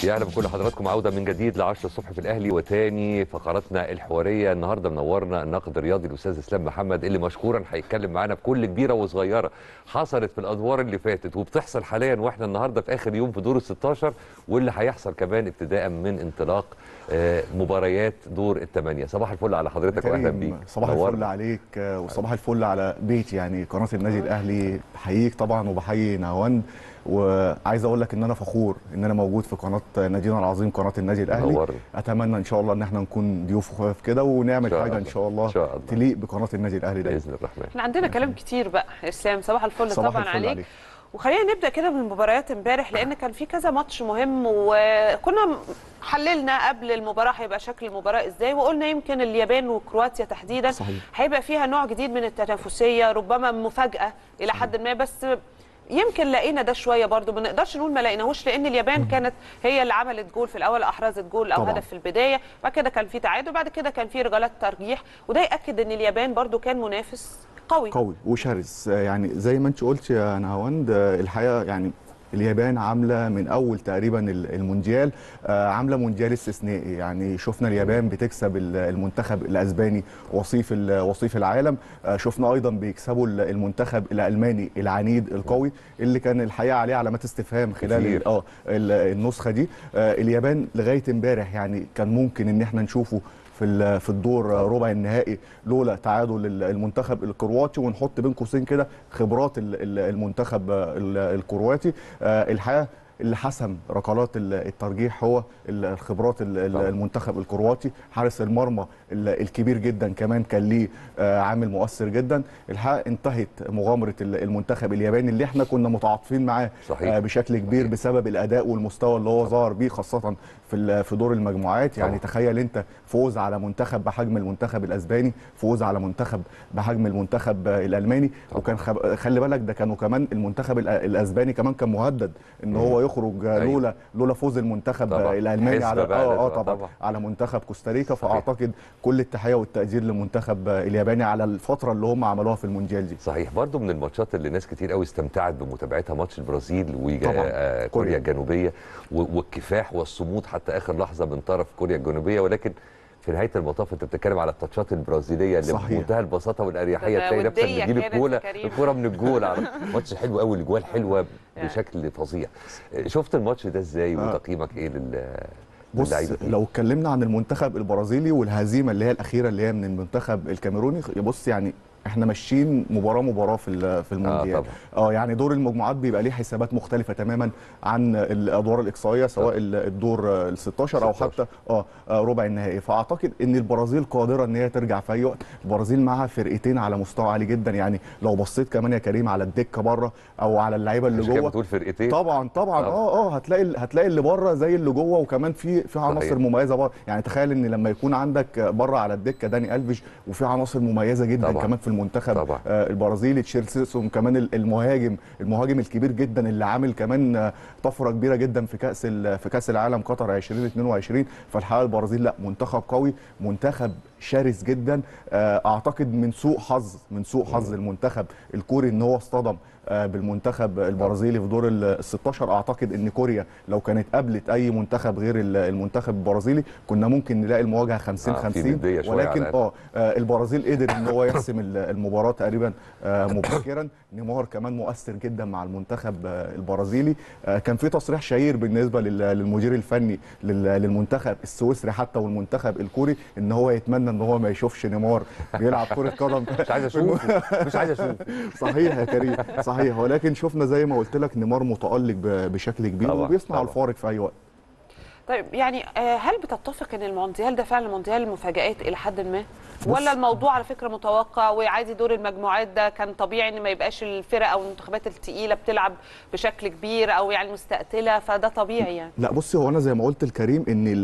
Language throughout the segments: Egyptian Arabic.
يا اهلا بكل حضراتكم عوده من جديد ل 10 الصبح في الاهلي وتاني فقراتنا الحواريه النهارده منورنا الناقد الرياضي الاستاذ اسلام محمد اللي مشكورا هيتكلم معانا بكل كبيره وصغيره حصلت في الادوار اللي فاتت وبتحصل حاليا واحنا النهارده في اخر يوم في دور ال 16 واللي هيحصل كمان ابتداء من انطلاق آه، مباريات دور الثمانيه صباح الفل على حضرتك واهلا كريم، بيك صباح نورنا. الفل عليك آه، وصباح الفل على بيت يعني قناه النادي الاهلي بحييك طبعا وبحيي نهوان وعايز اقول لك ان انا فخور ان انا موجود في قناه نادينا العظيم قناه النادي الاهلي نورنا. اتمنى ان شاء الله ان احنا نكون ضيوف خفاف كده ونعمل إن شاء حاجه ان الله. شاء الله إن شاء الله. تليق بقناه النادي الاهلي دايما باذن الرحمن احنا عندنا كلام كتير بقى اسلام صباح الفل صباح طبعا الفل عليك. عليك. وخلينا نبدا كده من مباريات امبارح لان كان في كذا ماتش مهم وكنا حللنا قبل المباراه هيبقى شكل المباراه ازاي وقلنا يمكن اليابان وكرواتيا تحديدا صحيح. هيبقى فيها نوع جديد من التنافسيه ربما مفاجاه الى حد ما بس يمكن لقينا ده شويه برضو ما نقدرش نقول ما لقيناهوش لان اليابان كانت هي اللي عملت جول في الاول احرزت جول او طبعاً. هدف في البدايه بعد كده كان في تعادل بعد كده كان في رجالات ترجيح وده ياكد ان اليابان برضو كان منافس قوي قوي وشرس آه، يعني زي ما انت قلت يا نهاوند آه، الحقيقه يعني اليابان عامله من اول تقريبا ال- المونديال آه، عامله مونديال استثنائي يعني شفنا اليابان بتكسب ال- المنتخب الاسباني وصيف ال- وصيف العالم آه، شفنا ايضا بيكسبوا ال- المنتخب الالماني العنيد القوي اللي كان الحقيقه عليه علامات استفهام خلال كتير. ال- اه ال- النسخه دي آه، اليابان لغايه امبارح يعني كان ممكن ان احنا نشوفه في ال- في الدور آه، ربع النهائي لولا تعادل ال- المنتخب الكرواتي ونحط بين قوسين كده خبرات ال- ال- المنتخب آه، ال- الكرواتي آه، الحقيقه اللي حسم ركلات ال- الترجيح هو ال- الخبرات ال- ال- طبعا. المنتخب الكرواتي حارس المرمى ال- الكبير جدا كمان كان ليه آه، عامل مؤثر جدا الحقيقه انتهت مغامره ال- المنتخب الياباني اللي احنا كنا متعاطفين معاه صحيح. آه، بشكل كبير بسبب الاداء والمستوى اللي هو ظهر بيه خاصه في ال- في دور المجموعات يعني طبعا. تخيل انت فوز على منتخب بحجم المنتخب الاسباني فوز على منتخب بحجم المنتخب آه، الالماني طبعا. وكان خب... خلي بالك ده كانوا كمان المنتخب الأ- الاسباني كمان كان مهدد ان هو يخرج آه، أيوة. لولا لولا فوز المنتخب طبعا. آه، الالماني حسبة على بقى اه اه لازم- طبعا طبعا. على منتخب كوستاريكا صحيح. فاعتقد كل التحيه والتقدير للمنتخب آه، الياباني على الفتره اللي هم عملوها في المونديال دي صحيح برضو من الماتشات اللي ناس كتير قوي استمتعت بمتابعتها ماتش البرازيل طبعاً. وكوريا كوريا. الجنوبيه و- والكفاح والصمود حتى اخر لحظه من طرف كوريا الجنوبيه ولكن في نهايه المطاف انت بتتكلم على التاتشات البرازيليه اللي صحيح. بمنتهى البساطه والاريحيه ده تلاقي نفسك ودية بتجيب كانت الكوره يا كريم. الكوره من الجول على ماتش حلو قوي الاجوال حلوه يعني. بشكل فظيع شفت الماتش ده ازاي آه. وتقييمك ايه لل بص للعيبة فيه؟ لو اتكلمنا عن المنتخب البرازيلي والهزيمه اللي هي الاخيره اللي هي من المنتخب الكاميروني بص يعني احنا ماشيين مباراه مباراه في ال- في المونديال طبعا. اه يعني دور المجموعات بيبقى ليه حسابات مختلفه تماما عن الادوار الاقصائيه سواء طبعا. ال- الدور ال 16 او 16. حتى اه آه، ربع النهائي فاعتقد ان البرازيل قادره ان هي ترجع في اي وقت البرازيل معاها فرقتين على مستوى عالي جدا يعني لو بصيت كمان يا كريم على الدكه بره او على اللعيبه اللي مش كده جوه بتقول فرقتين طبعا طبعا طبعا. اه اه هتلاقي هتلاقي اللي بره زي اللي جوه وكمان في في عناصر صحيح. مميزه بره يعني تخيل ان لما يكون عندك بره على الدكه داني الفيش وفي عناصر مميزه جدا طبعا. كمان في المنتخب طبعا. آه البرازيلي تشيلسون كمان ال- المهاجم المهاجم الكبير جدا اللي عامل كمان آه، طفره كبيره جدا في كاس ال- في كاس العالم قطر 2022 فالحقيقه البرازيل لا منتخب قوي منتخب شرس جدا آه، اعتقد من سوء حظ من سوء حظ المنتخب الكوري ان هو اصطدم آه، بالمنتخب البرازيلي في دور ال 16 اعتقد ان كوريا لو كانت قابلت اي منتخب غير ال- المنتخب البرازيلي كنا ممكن نلاقي المواجهه 50 آه، في 50 ندية شوية ولكن على اه آه، البرازيل قدر ان هو يحسم ال- المباراه تقريبا آه، مبكرا نيمار كمان مؤثر جدا مع المنتخب آه، البرازيلي آه، كان في تصريح شهير بالنسبه لل- للمدير الفني لل- للمنتخب السويسري حتى والمنتخب الكوري ان هو يتمنى ان هو ما يشوفش نيمار بيلعب كره قدم مش عايز اشوفه مش عايز اشوفه صحيح يا كريم صحيح ولكن شفنا زي ما قلت لك نيمار متالق ب- بشكل كبير طبعاً، وبيصنع طبعاً. الفارق في اي وقت طيب يعني آه، هل بتتفق ان المونديال ده فعلا مونديال مفاجآت الى حد ما ولا الموضوع على فكره متوقع وعادي دور المجموعات ده كان طبيعي ان ما يبقاش الفرق او المنتخبات التقيله بتلعب بشكل كبير او يعني مستقتله فده طبيعي يعني لا بصي هو انا زي ما قلت لكريم ان ال-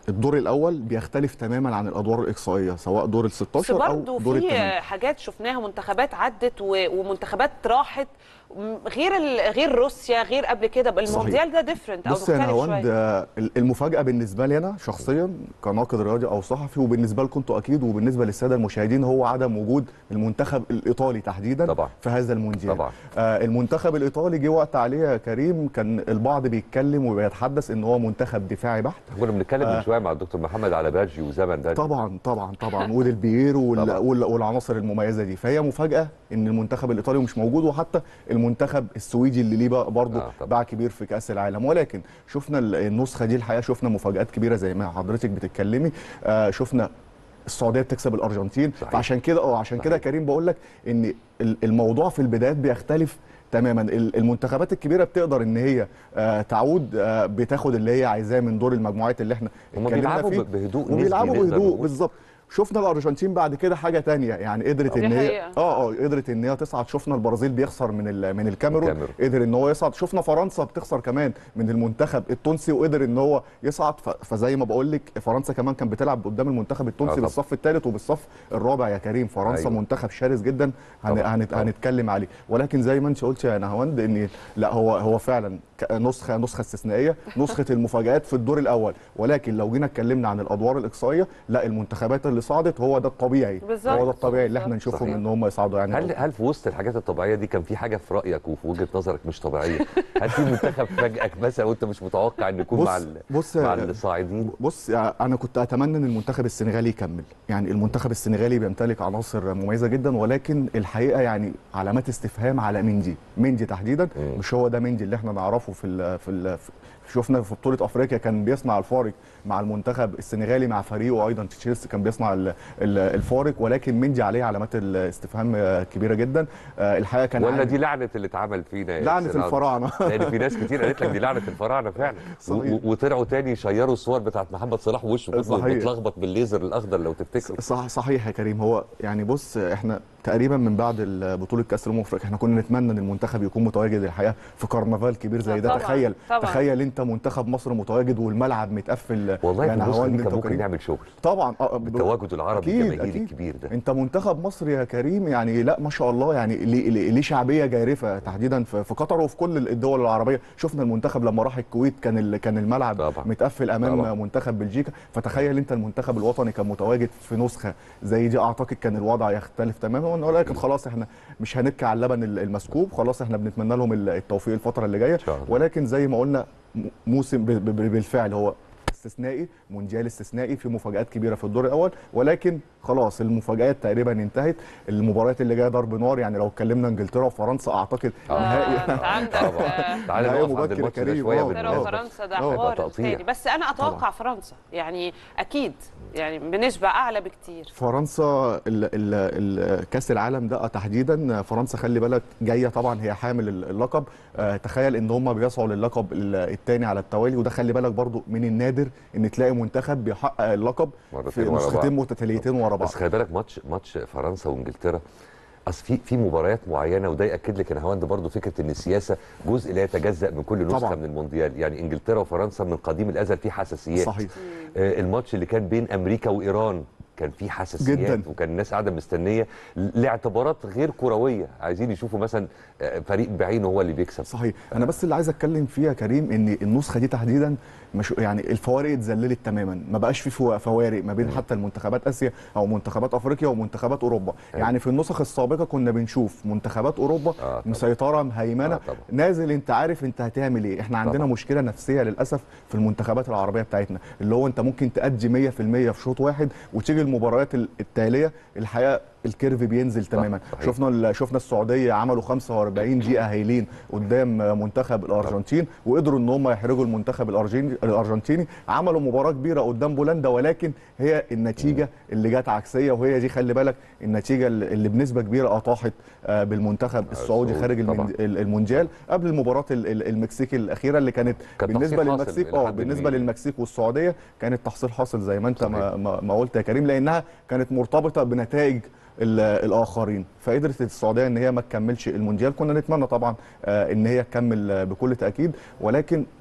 الدور الاول بيختلف تماما عن الادوار الاقصائيه سواء دور ال بس 16 او برضه دور في الثمانية حاجات شفناها منتخبات عدت و- ومنتخبات راحت م- غير ال- غير روسيا غير قبل كده بقى صحيح. المونديال ده ديفرنت او بص يا مختلف نهاوند شويه آه، المفاجاه بالنسبه لي انا شخصيا كناقد رياضي او صحفي وبالنسبه لكم انتوا اكيد وبالنسبه للساده المشاهدين هو عدم وجود المنتخب الايطالي تحديدا طبعا. في هذا المونديال طبعا. آه المنتخب الايطالي جه وقت عليه يا كريم كان البعض بيتكلم وبيتحدث ان هو منتخب دفاعي بحت كنا بنتكلم من آه. شويه مع الدكتور محمد على باجي وزمن ده طبعا طبعا طبعا وديل بييرو وال- طبعاً. وال- والعناصر المميزه دي فهي مفاجاه ان المنتخب الايطالي مش موجود وحتى المنتخب السويدي اللي ليه بقى برضه آه، طبعاً. باع كبير في كاس العالم ولكن شفنا ال- النسخه دي الحقيقه شفنا مفاجات كبيره زي ما حضرتك بتتكلمي آه شفنا السعوديه بتكسب الارجنتين صحيح. فعشان كده اه عشان كده صحيح. كريم بقول لك ان ال- الموضوع في البدايات بيختلف تماما ال- المنتخبات الكبيره بتقدر ان هي آه تعود آه بتاخد اللي هي عايزاه من دور المجموعات اللي احنا هم اتكلمنا بيلعبوا فيه. ب- بهدوء نسبي وبيلعبوا نقدر بهدوء نقول. بالظبط شفنا الارجنتين بعد كده حاجه تانية يعني قدرت دي ان هي حقيقة. اه اه قدرت ان هي تصعد شفنا البرازيل بيخسر من ال- من الكاميرون الكاميرون. قدر ان هو يصعد شفنا فرنسا بتخسر كمان من المنتخب التونسي وقدر ان هو يصعد ف- فزي ما بقول لك فرنسا كمان كان بتلعب قدام المنتخب آه التونسي طبعا. بالصف الثالث وبالصف الرابع يا كريم فرنسا أيوة. أيوة. منتخب شرس جدا هن طبعا. هنت طبعا. هنتكلم عليه ولكن زي ما انت قلت يا نهاوند ان لا هو هو فعلا ك- نسخه نسخه استثنائيه نسخه المفاجات في الدور الاول ولكن لو جينا اتكلمنا عن الادوار الاقصائيه لا المنتخبات اللي صعدت هو ده الطبيعي بالظبط. هو ده الطبيعي اللي احنا نشوفهم صحيح. ان هم يصعدوا يعني هل هل في وسط الحاجات الطبيعيه دي كان في حاجه في رايك وفي وجهه نظرك مش طبيعيه؟ هل في منتخب فاجئك مثلا وانت مش متوقع ان يكون بص- مع ال- بص مع يا- الصاعدين؟ بص يعني انا كنت اتمنى ان المنتخب السنغالي يكمل يعني المنتخب السنغالي بيمتلك عناصر مميزه جدا ولكن الحقيقه يعني علامات استفهام على مندي مندي تحديدا مم. مش هو ده مندي اللي احنا نعرفه في ال في, ال في شفنا في بطوله افريقيا كان بيصنع الفارق مع المنتخب السنغالي مع فريقه ايضا تشيلسي كان بيصنع ال- ال- الفارق ولكن مندي عليه علامات الاستفهام آه، كبيره جدا آه، الحقيقه كان ولا عامل- دي لعنه اللي اتعمل فينا يا لعنه سيدنا عبد؟ الفراعنه لان في ناس كتير قالت لك دي لعنه الفراعنه فعلا و- صحيح. و- وطلعوا تاني يشيروا الصور بتاعت محمد صلاح ووشه كله صحيح. بتلخبط بالليزر الاخضر لو تفتكروا صح صحيح يا كريم هو يعني بص احنا تقريبا من بعد ال- بطوله كاس الامم الافريقيه احنا كنا نتمنى ان المنتخب يكون متواجد الحقيقه في كرنفال كبير آه زي ده طبعاً، تخيل طبعاً. تخيل انت منتخب مصر متواجد والملعب متقفل والله في يعني النسخه هوند دي انت كان ممكن وكريم. نعمل شغل طبعا اه ب- بالتواجد العربي أكيد، الجماهيري أكيد. الكبير ده انت منتخب مصر يا كريم يعني لا ما شاء الله يعني ليه, ليه ليه شعبيه جارفه تحديدا في في قطر وفي كل الدول العربيه شفنا المنتخب لما راح الكويت كان ال- كان الملعب طبعاً. متقفل امام طبعاً. منتخب بلجيكا فتخيل انت المنتخب الوطني كان متواجد في نسخه زي دي اعتقد كان الوضع يختلف تماما ولكن خلاص احنا مش هنبكي على اللبن ال- المسكوب خلاص احنا بنتمنى لهم ال- التوفيق الفتره اللي جايه إن شاء الله. ولكن زي ما قلنا م- موسم ب- ب- بالفعل هو استثنائي مونديال استثنائي في مفاجآت كبيره في الدور الاول ولكن خلاص المفاجآت تقريبا انتهت المباريات اللي جايه ضرب نار يعني لو اتكلمنا انجلترا وفرنسا اعتقد آه. نهائي انت عندك طبعا آه، تعالى نهائي نقف عند مبكر الماتش ده كريم. شويه آه. انجلترا بالمناسبه وفرنسا ده آه، حوار تقطيع. تاني بس انا اتوقع فرنسا يعني اكيد يعني بنسبه اعلى بكتير فرنسا ال- ال- ال- كاس العالم ده تحديدا فرنسا خلي بالك جايه طبعا هي حامل ال- اللقب آه، تخيل ان هم بيسعوا للقب الثاني على التوالي وده خلي بالك برضو من النادر ان تلاقي منتخب بيحقق اللقب مرتين في ورا بعض. نسختين متتاليتين ورا بعض بس خلي بالك ماتش ماتش فرنسا وانجلترا اصل في في مباريات معينه وده ياكد لك ان هواند برضه فكره ان السياسه جزء لا يتجزا من كل نسخه طبعاً. من المونديال يعني انجلترا وفرنسا من قديم الازل في حساسيات صحيح آه الماتش اللي كان بين امريكا وايران كان في حساسيات جداً. وكان الناس قاعده مستنيه لاعتبارات غير كرويه عايزين يشوفوا مثلا آه، فريق بعينه هو اللي بيكسب صحيح انا بس اللي عايز اتكلم فيه يا كريم ان النسخه دي تحديدا مش يعني الفوارق اتذللت تماما ما بقاش في فوا- فوارق ما بين حتى المنتخبات اسيا او منتخبات افريقيا ومنتخبات اوروبا أيوة. يعني في النسخ السابقه كنا بنشوف منتخبات اوروبا آه، طبعاً. مسيطره مهيمنه آه، طبعاً. نازل انت عارف انت هتعمل ايه احنا عندنا طبعاً. مشكله نفسيه للاسف في المنتخبات العربيه بتاعتنا اللي هو انت ممكن تأدي 100% في شوط واحد وتيجي المباريات ال- التاليه الحقيقه الكيرف بينزل تماما صحيح. شفنا ال- شفنا السعوديه عملوا 45 دقيقه هايلين قدام منتخب الارجنتين وقدروا ان هم يحرجوا المنتخب الارجنتيني الارجنتيني عملوا مباراه كبيره قدام بولندا ولكن هي النتيجه اللي جت عكسيه وهي دي خلي بالك النتيجه اللي اللي بنسبه كبيره اطاحت آه، بالمنتخب السعودي السعودي خارج طبعاً. المند- المونديال قبل المباراه ال- ال- المكسيك الاخيره اللي كانت كان بالنسبه تحصيل حاصل للمكسيك إلى اه حد بالنسبه ما. للمكسيك والسعوديه كانت تحصيل حاصل زي ما انت صحيح. ما, ما, ما قلت يا كريم لانها كانت مرتبطه بنتائج ال- الاخرين فقدرت السعوديه ان هي ما تكملش المونديال كنا نتمنى طبعا آه، ان هي تكمل آه، بكل تاكيد ولكن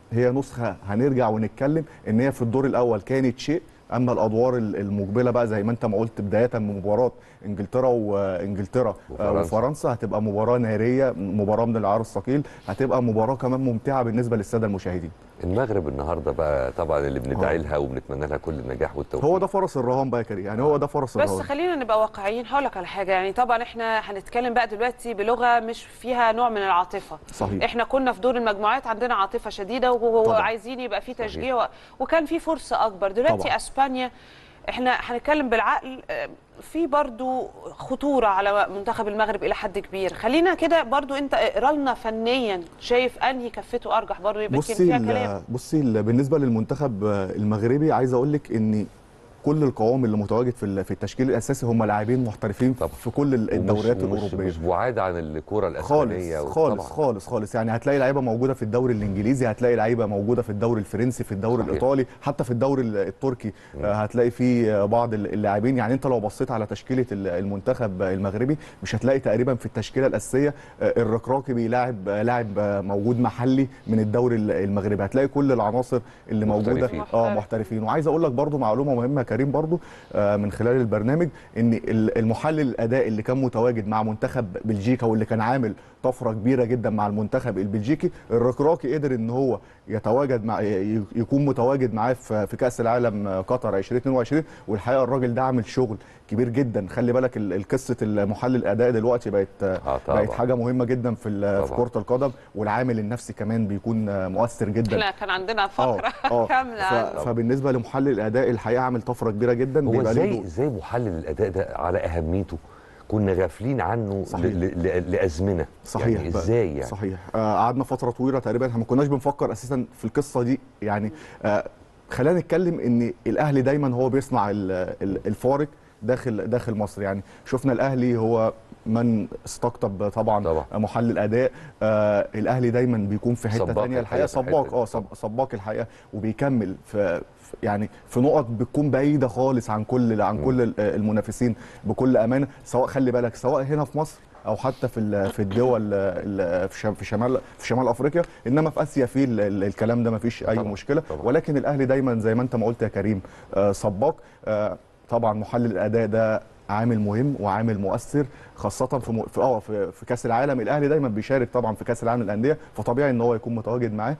هي نسخه هنرجع ونتكلم ان هي في الدور الاول كانت شيء اما الادوار ال- المقبله بقى زي ما انت ما قلت بدايه من مباراه انجلترا وانجلترا وفرنسا. وفرنسا هتبقى مباراه ناريه مباراه من العار الثقيل هتبقى مباراه كمان ممتعه بالنسبه للساده المشاهدين المغرب النهارده بقى طبعا اللي بندعي لها وبنتمنى لها كل النجاح والتوفيق هو ده فرس الرهان بقى يا كريم يعني هو ده فرس بس الرهان خلينا نبقى واقعيين هقول لك على حاجه يعني طبعا احنا هنتكلم بقى دلوقتي بلغه مش فيها نوع من العاطفه صحيح. احنا كنا في دور المجموعات عندنا عاطفه شديده طبعاً. وعايزين يبقى في تشجيع و... وكان في فرصه اكبر دلوقتي طبعاً. اسبانيا احنا هنتكلم بالعقل آه، في برضو خطوره على منتخب المغرب الى حد كبير خلينا كده برضو انت اقرا لنا فنيا شايف انهي كفته ارجح برضو يبقى يمكن بصي فيها ال- كلام بصي ال- بالنسبه للمنتخب المغربي عايز اقول لك ان كل القوام اللي متواجد في ال- في التشكيل الاساسي هم لاعبين محترفين طبعا. في كل ال- الدوريات ومش الاوروبيه مش بعاد عن الكره خالص الاسبانيه خالص طبعاً. خالص خالص يعني هتلاقي لعيبه موجوده في الدوري الانجليزي هتلاقي لعيبه موجوده في الدوري الفرنسي في الدوري صحيح. الايطالي حتى في الدوري ال- التركي آه، هتلاقي في آه، بعض ال- اللاعبين يعني انت لو بصيت على تشكيله ال- المنتخب المغربي مش هتلاقي تقريبا في التشكيله الاساسيه آه، الركراكي بيلاعب آه، لاعب آه، موجود محلي من الدوري ال- المغربي هتلاقي كل العناصر اللي موجوده محترفين. اه محترفين وعايز اقول لك برضو معلومه مهمه يا كريم برضو آه، من خلال البرنامج ان ال- المحلل الاداء اللي كان متواجد مع منتخب بلجيكا واللي كان عامل طفره كبيره جدا مع المنتخب البلجيكي الركراكي قدر ان هو يتواجد مع ي- يكون متواجد معاه في في كاس العالم آه، قطر 2022 والحقيقه الراجل ده عامل شغل كبير جدا خلي بالك ال- القصه المحلل الاداء دلوقتي بقت آه، آه، طبعاً. بقت حاجه مهمه جدا في ال- في طبعاً. كره القدم والعامل النفسي كمان بيكون آه، مؤثر جدا احنا كان عندنا فقره اه اه كامله ف- عنه. فبالنسبه لمحلل الاداء الحقيقه عامل طفره كبيره جدا هو بيبقى ليه ازاي دور. ازاي محلل الاداء ده على اهميته كنا غافلين عنه صحيح. ل- ل- لازمنه صحيح يعني بقى. ازاي يعني صحيح آه قعدنا فتره طويله تقريبا احنا ما كناش بنفكر اساسا في القصه دي يعني آه خلينا نتكلم ان الاهلي دايما هو بيصنع ال- ال- الفارق داخل داخل مصر يعني شفنا الاهلي هو من استقطب طبعا, طبعاً. محلل اداء آه الاهلي دايما بيكون في حته سباق ثانيه الحقيقة الحقيقه في الحتة سباق دي. اه سب- سباق الحقيقه وبيكمل في في- يعني في نقط بتكون بعيده خالص عن كل عن كل ال- المنافسين بكل امانه سواء خلي بالك سواء هنا في مصر او حتى في ال- في الدول ال- في شم- في شمال في شمال افريقيا انما في اسيا في ال- ال- الكلام ده ما فيش اي طبعاً، مشكله طبعاً. ولكن الاهلي دايما زي ما انت ما قلت يا كريم آه، سباق آه، طبعا محلل الاداء ده عامل مهم وعامل مؤثر خاصة في م- في اه في, في كأس العالم الأهلي دايما بيشارك طبعا في كأس العالم للأندية فطبيعي إن هو يكون متواجد معاه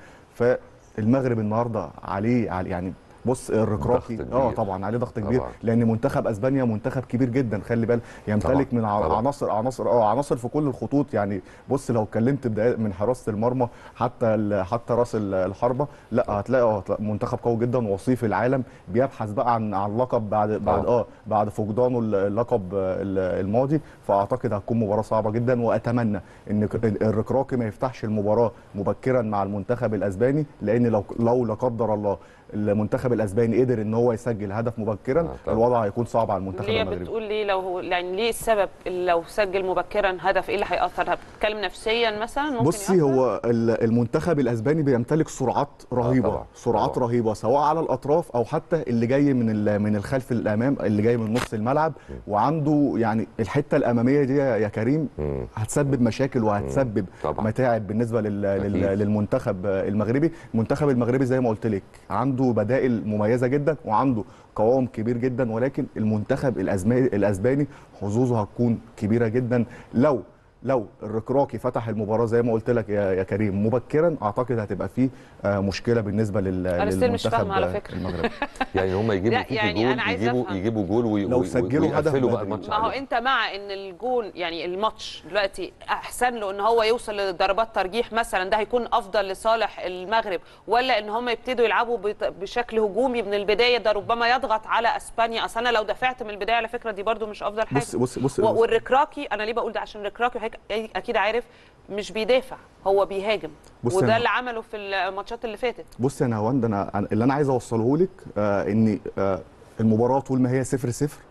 فالمغرب النهارده عليه على يعني بص الركراكي ضغط اه كبير. طبعا عليه ضغط كبير طبعاً. لان منتخب اسبانيا منتخب كبير جدا خلي بالك يمتلك طبعاً. من ع- طبعاً. عناصر عناصر اه عناصر في كل الخطوط يعني بص لو اتكلمت بداية من حراسه المرمى حتى ال- حتى راس ال- الحربه لا هتلاقي اه هتلاقي منتخب قوي جدا وصيف العالم بيبحث بقى عن عن لقب بعد بعد طبعاً. اه بعد فقدانه ال- اللقب ال- الماضي فاعتقد هتكون مباراه صعبه جدا واتمنى ان ك- الركراكي ما يفتحش المباراه مبكرا مع المنتخب الاسباني لان لو لو لا قدر الله المنتخب الاسباني قدر ان هو يسجل هدف مبكرا آه، طبعاً. الوضع هيكون صعب على المنتخب ليه المغربي بتقول ليه لو هو يعني ليه السبب اللي لو سجل مبكرا هدف ايه اللي هيأثر بتتكلم نفسيا مثلا ممكن بصي يأثر؟ هو ال- المنتخب الاسباني بيمتلك سرعات رهيبه طبعاً، سرعات طبعاً. رهيبه سواء على الاطراف او حتى اللي جاي من ال- من الخلف للامام اللي جاي من نص الملعب وعنده يعني الحته الاماميه دي يا يا كريم مم. هتسبب مشاكل وهتسبب طبعاً. متاعب بالنسبه لل أكيد. لل للمنتخب المغربي المنتخب المغربي زي ما قلت لك عنده بدائل مميزه جدا وعنده قوام كبير جدا ولكن المنتخب الأزماني الاسباني حظوظه هتكون كبيره جدا لو لو الركراكي فتح المباراه زي ما قلت لك يا يا كريم مبكرا اعتقد هتبقى فيه آه، مشكله بالنسبه لل أنا still مش للمنتخب فاهمة على فكرة. المغربي يعني هم يجيبوا لا، فيك يعني جول أنا عايزة يجيبوا أفهم. يجيبوا جول وي- لو وي- سجلوا هدف ويقفلوا بقى بدري. الماتش ما هو عليهم. انت مع ان الجون يعني الماتش دلوقتي احسن له ان هو يوصل لضربات ترجيح مثلا ده هيكون افضل لصالح المغرب ولا ان هم يبتدوا يلعبوا بط- بشكل هجومي من البدايه ده ربما يضغط على اسبانيا اصل انا لو دفعت من البدايه على فكره دي برده مش افضل حاجه بص بص بص, و- بص والركراكي انا ليه بقول ده عشان الركراكي هيك- اكيد عارف مش بيدافع هو بيهاجم بص وده أنا- اللي عمله في الماتشات اللي فاتت بص يا نهاوند انا أنا- اللي انا عايز اوصله لك آه ان آه المباراه طول ما هي 0 0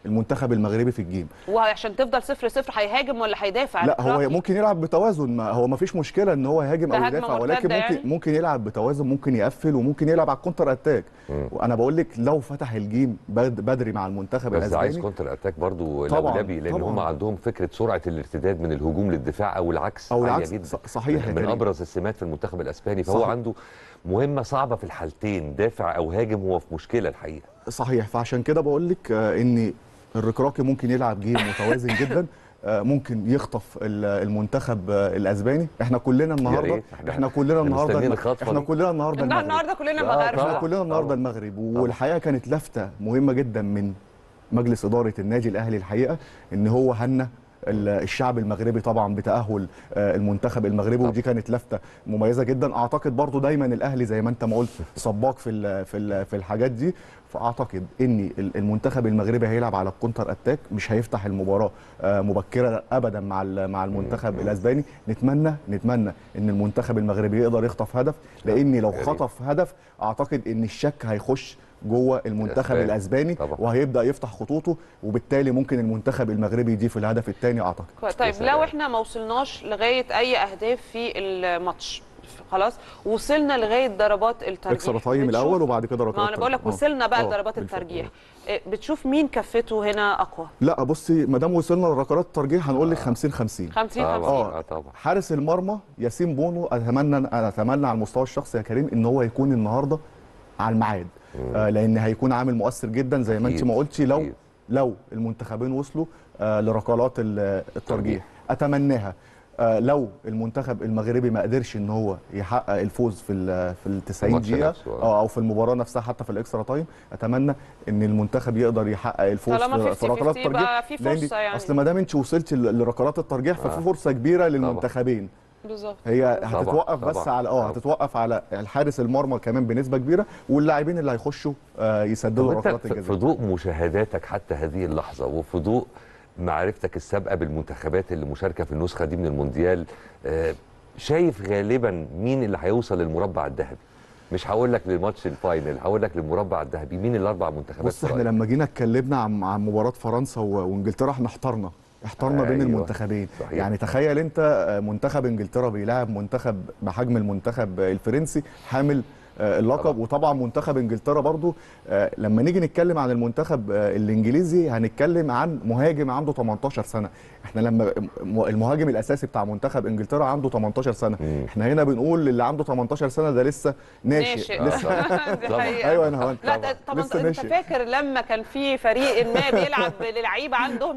المنتخب المغربي في الجيم وعشان تفضل صفر صفر هيهاجم ولا هيدافع لا هو رأيي. ممكن يلعب بتوازن ما هو ما فيش مشكله ان هو يهاجم او ده هجمة يدافع ولكن مرتدة ممكن يعني؟ ممكن يلعب بتوازن ممكن يقفل وممكن يلعب على الكونتر اتاك وانا بقول لك لو فتح الجيم بد- بدري مع المنتخب بس عايز الاسباني كونتر اتاك برضو طبعاً، الاولبي لان طبعاً. هم عندهم فكره سرعه الارتداد من الهجوم للدفاع او العكس أو عالية العكس، جدا ص- صحيح يا من كريم. ابرز السمات في المنتخب الاسباني فهو صحيح. عنده مهمه صعبه في الحالتين دافع او هاجم هو في مشكله الحقيقه صحيح فعشان كده بقول لك آه، ان الركراكي ممكن يلعب جيم متوازن جدا آه، ممكن يخطف ال- المنتخب آه، الاسباني احنا كلنا النهارده ريت. إحنا- احنا كلنا إحنا النهارده مستنيين الم- الخطفة احنا دي. كلنا النهارده النهار- المغرب النهارده كلنا آه، مغاربه احنا طبعاً. كلنا النهارده طبعاً. المغرب والحقيقه كانت لفته مهمه جدا من مجلس اداره النادي الاهلي الحقيقه ان هو هنى ال- الشعب المغربي طبعا بتاهل آه، المنتخب المغربي طبعاً. ودي كانت لفته مميزه جدا اعتقد برضو دايما الاهلي زي ما انت ما قلت سباق في ال في ال في الحاجات دي فاعتقد ان ال- المنتخب المغربي هيلعب على الكونتر اتاك مش هيفتح المباراه آه، مبكره ابدا مع ال- مع المنتخب الاسباني نتمنى نتمنى ان المنتخب المغربي يقدر يخطف هدف لان لو يا ريت. خطف هدف اعتقد ان الشك هيخش جوه المنتخب الأسباني. الاسباني طبعاً. وهيبدا يفتح خطوطه وبالتالي ممكن المنتخب المغربي يضيف الهدف الثاني اعتقد طيب سلام. لو احنا ما وصلناش لغايه اي اهداف في الماتش خلاص وصلنا لغايه ضربات الترجيح اكسترا تايم بتشوف- الاول وبعد كده ركلات ما انا بقول لك الترجيح. وصلنا بقى آه، لضربات بالفعل. الترجيح إيه، بتشوف مين كفته هنا اقوى لا بصي ما دام وصلنا لركلات الترجيح هنقول لك 50 50 50 طبعا 50 اه طبعا حارس المرمى ياسين بونو اتمنى انا اتمنى على المستوى الشخصي يا كريم ان هو يكون النهارده على الميعاد آه لان هيكون عامل مؤثر جدا زي ما انت أكيد، ما قلتي لو أكيد. لو المنتخبين وصلوا آه لركلات ال- الترجيح اتمناها آه لو المنتخب المغربي ما قدرش ان هو يحقق الفوز في ال في ال 90 الماتش دقيقه نفسه، آه. آه، او في المباراه نفسها حتى في الاكسترا تايم اتمنى ان المنتخب يقدر يحقق الفوز طالما في, 50 في ركلات 50 يبقى الترجيح في لأن فرصة يعني. اصل ما دام انت وصلت ل- لركلات الترجيح ففي آه. فرصه كبيره للمنتخبين بالظبط هي طبعاً، هتتوقف بس طبعاً، على اه طبعاً. هتتوقف على الحارس المرمى كمان بنسبه كبيره واللاعبين اللي هيخشوا آه يسددوا طب انت ركلات في- في الجزاء ضوء مشاهداتك حتى هذه اللحظه وفي ضوء معرفتك السابقه بالمنتخبات اللي مشاركه في النسخه دي من المونديال آه، شايف غالبا مين اللي هيوصل للمربع الذهبي مش هقول لك للماتش الفاينل هقول لك للمربع الذهبي مين الاربع منتخبات بص في احنا رأيك؟ لما جينا اتكلمنا عن عن مباراه فرنسا و- وانجلترا احنا احترنا احترنا بين أيوة، المنتخبين صحيح. يعني تخيل انت آه، منتخب انجلترا بيلاعب منتخب بحجم المنتخب الفرنسي حامل آه، اللقب طبعا. وطبعا منتخب انجلترا برضو آه، لما نيجي نتكلم عن المنتخب آه، الانجليزي هنتكلم عن مهاجم عنده 18 سنه احنا لما م- المهاجم الاساسي بتاع منتخب انجلترا عنده 18 سنه مم. احنا هنا بنقول اللي عنده 18 سنه ده لسه ناشئ, ناشئ. لسه آه، دي طبعاً. حقيقة. ايوه انا هون لا ده- طب لسه انت ناشئ. فاكر لما كان في فريق ما بيلعب للعيبه عندهم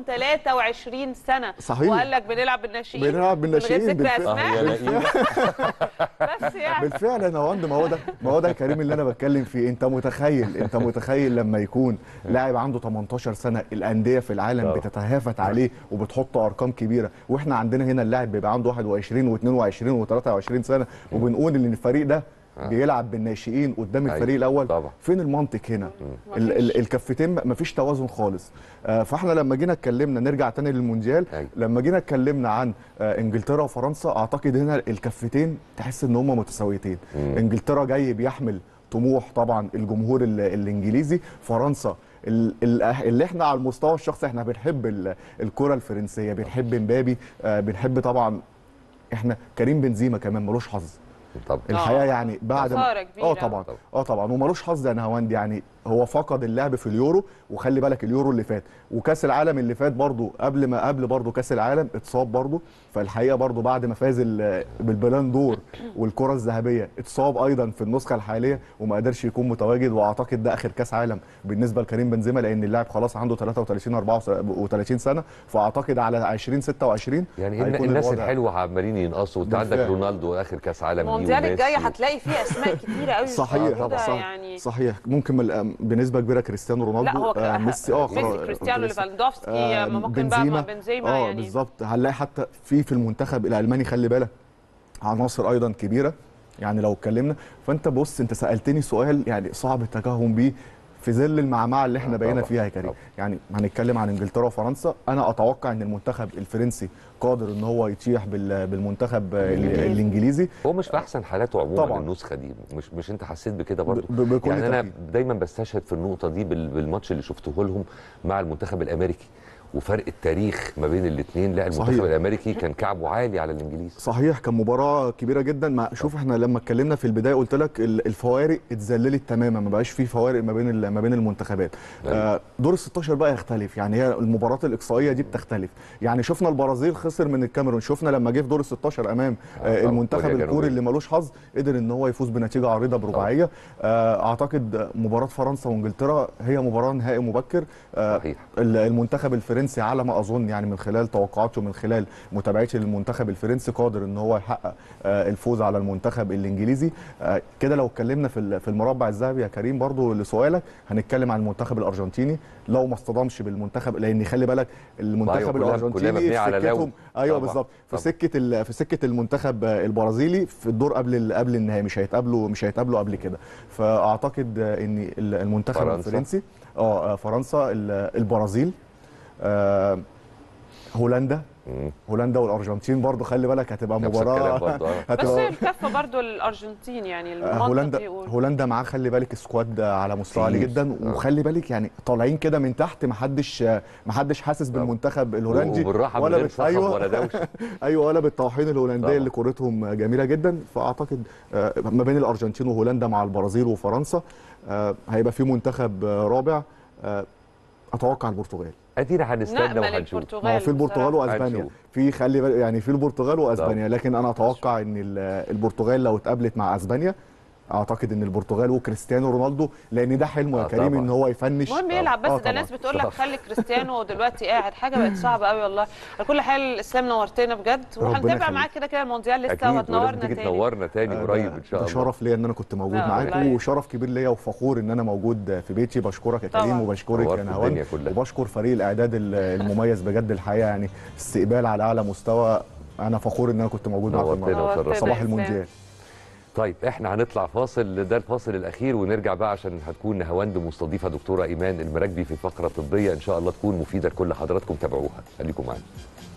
23 سنه صحيح. وقال لك بنلعب بالناشئين بنلعب بالناشئين من غير ذكر بالفعل. اه اسماء يا لئيم بس يعني بالفعل انا وند ما هو ده ما هو ده يا كريم اللي انا بتكلم فيه انت متخيل انت متخيل لما يكون لاعب عنده 18 سنه الانديه في العالم طبعا. بتتهافت عليه وبتحط ارقام كبيره واحنا عندنا هنا اللاعب بيبقى عنده 21 و22 و23 سنه وبنقول ان الفريق ده بيلعب بالناشئين قدام أيوة. الفريق الاول طبعا. فين المنطق هنا ال ال الكفتين م- مفيش توازن خالص آه، فاحنا لما جينا اتكلمنا نرجع تاني للمونديال أيوة. لما جينا اتكلمنا عن آه، انجلترا وفرنسا اعتقد هنا الكفتين تحس ان هم متساويتين انجلترا جاي بيحمل طموح طبعا الجمهور ال- الانجليزي فرنسا ال- ال- اللي احنا على المستوى الشخصي احنا بنحب ال- الكره الفرنسيه بنحب مبابي آه، بنحب طبعا احنا كريم بنزيما كمان ملوش حظ طبعا الحقيقه يعني بعد ما- خسارة كبيرة. اه طبعا اه طبعا ومالوش حظ يا نهاوند يعني هو فقد اللعب في اليورو وخلي بالك اليورو اللي فات وكاس العالم اللي فات برضو قبل ما قبل برضو كاس العالم اتصاب برضو فالحقيقه برضو بعد ما فاز ال- بالبلان دور والكره الذهبيه اتصاب ايضا في النسخه الحاليه وما قدرش يكون متواجد واعتقد ده اخر كاس عالم بالنسبه لكريم بنزيما لان اللاعب خلاص عنده 33 34 سنه فاعتقد على 2026 يعني إن هيكون الناس الوضع- الحلوه عمالين ينقصوا انت بالفعل. عندك رونالدو اخر كاس عالم ليه المونديال وميسي. الجاي هتلاقي فيه اسماء كتيره قوي صحيح طبعاً. صح يعني صحيح ممكن مل- بنسبه كبيره كريستيانو رونالدو لا هو آه ميسي اه ميسي خلاص- كريستيانو كريست- ليفاندوفسكي آه، ممكن بقى مع بنزيما اه يعني بالظبط هنلاقي حتى في في المنتخب الالماني خلي بالك عناصر ايضا كبيره يعني لو اتكلمنا فانت بص انت سالتني سؤال يعني صعب التكهن بيه في ظل المعمعه اللي احنا آه، بقينا طبعاً، فيها يا كريم طبعاً. يعني هنتكلم عن انجلترا وفرنسا انا اتوقع ان المنتخب الفرنسي قادر ان هو يطيح بال- بالمنتخب ال- الإنجليزي. الانجليزي هو مش في احسن حالاته عموما طبعاً. النسخه دي مش مش انت حسيت بكده برضه ب- بكل يعني انا تأكيد. دايما بستشهد في النقطه دي بال- بالماتش اللي شفته لهم مع المنتخب الامريكي وفرق التاريخ ما بين الاثنين لا المنتخب صحيح. الامريكي كان كعبه عالي على الانجليز صحيح كان مباراة كبيرة جدا ما شوف احنا لما اتكلمنا في البداية قلت لك ال- الفوارق اتذللت تماما ما بقاش في فوارق ما بين ال- ما بين المنتخبات أيوة. آه دور ال 16 بقى يختلف يعني هي المباريات الإقصائية دي بتختلف يعني شفنا البرازيل خسر من الكاميرون شفنا لما جه في دور ال 16 امام آه، آه طبعاً. المنتخب كوريا الكوري الجنوبية. اللي ملوش حظ قدر ان هو يفوز بنتيجة عريضة برباعية آه اعتقد مباراة فرنسا وانجلترا هي مباراة نهائي مبكر آه صحيح ال- المنتخب الفرنسي على ما اظن يعني من خلال توقعاتي ومن خلال متابعتي للمنتخب الفرنسي قادر ان هو يحقق آه، الفوز على المنتخب الانجليزي آه، كده لو اتكلمنا في ال- في المربع الذهبي يا كريم برضو لسؤالك هنتكلم عن المنتخب الارجنتيني لو ما اصطدمش بالمنتخب لان خلي بالك المنتخب أيوة، كلها- كلها الارجنتيني مبنية في على لو. سكتهم ايوه طبعاً، بالظبط في طبعاً. سكه ال- في سكه المنتخب آه، البرازيلي في الدور قبل ال- قبل النهائي مش هيتقابلوا مش هيتقابلوا قبل كده فاعتقد آه، ان ال- المنتخب فرنسا. الفرنسي اه آه، فرنسا ال- البرازيل آه، هولندا مم. هولندا والارجنتين برضو خلي بالك هتبقى نفس الكلام مباراه برضه آه. بس هتبقى الكفه برضو الارجنتين يعني آه، المنطق هولندا يقول هولندا معاه خلي بالك سكواد على مستوى عالي كتير. جدا آه. وخلي بالك يعني طالعين كده من تحت محدش محدش حاسس بالمنتخب الهولندي وبالراحه من غير بت- صخب ولا دوشه ايوه ولا بالطواحين الهولنديه طبعا. اللي كورتهم جميله جدا فاعتقد آه، ما بين الارجنتين وهولندا مع البرازيل وفرنسا آه، هيبقى في منتخب آه، رابع آه، اتوقع البرتغال ادينا هنستنى نأمل وهنشوف البرتغال ما هو في البرتغال بصراحة. واسبانيا هنشوف. في خلي بالك يعني في البرتغال واسبانيا لكن انا اتوقع ان ال- البرتغال لو اتقابلت مع اسبانيا اعتقد ان البرتغال وكريستيانو رونالدو لان ده حلمه يا آه كريم طبعاً. ان هو يفنش المهم يلعب بس آه ده طبعاً. ناس بتقول لك طبعاً. خلي كريستيانو دلوقتي قاعد حاجه بقت صعبه قوي والله على كل حال الاسلام نورتنا بجد ربنا وهنتابع يخليك. معاك كده كده المونديال لسه اكيد ولازم وهتنورنا تيجي تاني تنورنا تاني آه، قريب ده- ان شاء ده الله شرف ليا ان انا كنت موجود لا معاك والله. وشرف كبير ليا وفخور ان انا موجود في بيتي بشكرك يا طبعاً. كريم وبشكرك نورت يا نهوان الدنيا كلها. وبشكر فريق الاعداد ال- المميز بجد الحقيقه يعني استقبال على اعلى مستوى انا فخور ان انا كنت موجود معاك نورتنا النهارده وشرفتنا. صباح إسلام. المونديال طيب احنا هنطلع فاصل ده الفاصل الاخير ونرجع بقى عشان هتكون نهاوند مستضيفه دكتوره ايمان المراكبي في فقره طبيه ان شاء الله تكون مفيده لكل حضراتكم تابعوها خليكم معانا